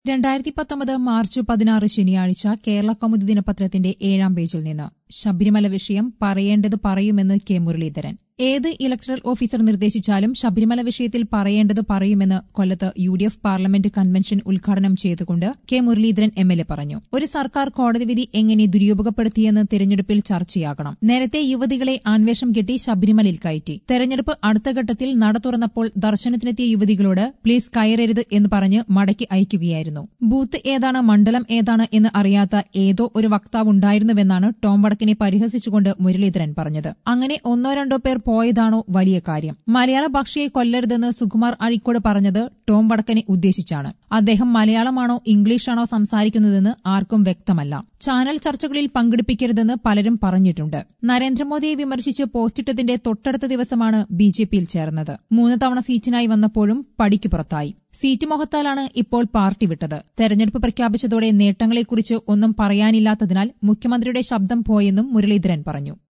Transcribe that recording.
രണ്ടായിരത്തി പത്തൊമ്പത് മാർച്ച് പതിനാറ് ശനിയാഴ്ച കേരള കൗമുദി ദിനപത്രത്തിന്റെ ഏഴാം പേജിൽ നിന്ന് ശബരിമല വിഷയം പറയേണ്ടത് പറയുമെന്ന് കെ മുരളീധരൻ ഏത് ഇലക്ടറൽ ഓഫീസർ നിർദ്ദേശിച്ചാലും ശബരിമല വിഷയത്തിൽ പറയേണ്ടത് പറയുമെന്ന് കൊല്ലത്ത് U D F parliament convention ഉദ്ഘാടനം ചെയ്തുകൊണ്ട് K Muraleedharan M L A പറഞ്ഞു ഒരു സർക്കാർ കോടതി വിധി എങ്ങനെ ദുരുപയോഗപ്പെടുത്തിയെന്ന് തെരഞ്ഞെടുപ്പിൽ ചർച്ചയാകണം നേരത്തെ യുവതികളെ ആൺവേഷം കെട്ടി ശബരിമലയിൽ കയറ്റി തെരഞ്ഞെടുപ്പ് അടുത്ത ഘട്ടത്തിൽ നട തുറന്നപ്പോൾ ദർശനത്തിനെത്തിയ യുവതികളോട് പ്ലീസ് കയറരുത് എന്ന് പറഞ്ഞ് മടക്കി അയക്കുകയായിരുന്നു ബൂത്ത് ഏതാണ് മണ്ഡലം ഏതാണ് എന്ന് അറിയാത്ത ഏതോ ഒരു വക്താവുണ്ടായിരുന്നുവെന്നാണ് ടോം വടക്കിനെ പരിഹസിച്ചുകൊണ്ട് മുരളീധരൻ പറഞ്ഞത് അങ്ങനെ ഒന്നോ രണ്ടോ പേർ പോയതാണോ വലിയ കാര്യം മലയാള ഭാഷയെ കൊല്ലരുതെന്ന് സുകുമാർ അഴിക്കോട് പറഞ്ഞത് ടോം വടക്കനെ ഉദ്ദേശിച്ചാണ് അദ്ദേഹം മലയാളമാണോ ഇംഗ്ലീഷാണോ സംസാരിക്കുന്നതെന്ന് ആർക്കും വ്യക്തമല്ല ചാനൽ ചർച്ചകളിൽ പങ്കെടുപ്പിക്കരുതെന്ന് പലരും പറഞ്ഞിട്ടുണ്ട് നരേന്ദ്രമോദിയെ വിമർശിച്ച് പോസ്റ്റിട്ടതിന്റെ തൊട്ടടുത്ത ദിവസമാണ് ബി ജെ പിയിൽ ചേർന്നത് മൂന്ന് തവണ സീറ്റിനായി വന്നപ്പോഴും പടിക്ക് പുറത്തായി സീറ്റ് മോഹത്താലാണ് ഇപ്പോൾ പാർട്ടി വിട്ടത് തെരഞ്ഞെടുപ്പ് പ്രഖ്യാപിച്ചതോടെ നേട്ടങ്ങളെക്കുറിച്ച് ഒന്നും പറയാനില്ലാത്തതിനാൽ മുഖ്യമന്ത്രിയുടെ ശബ്ദം പോയെന്നും മുരളീധരൻ പറഞ്ഞു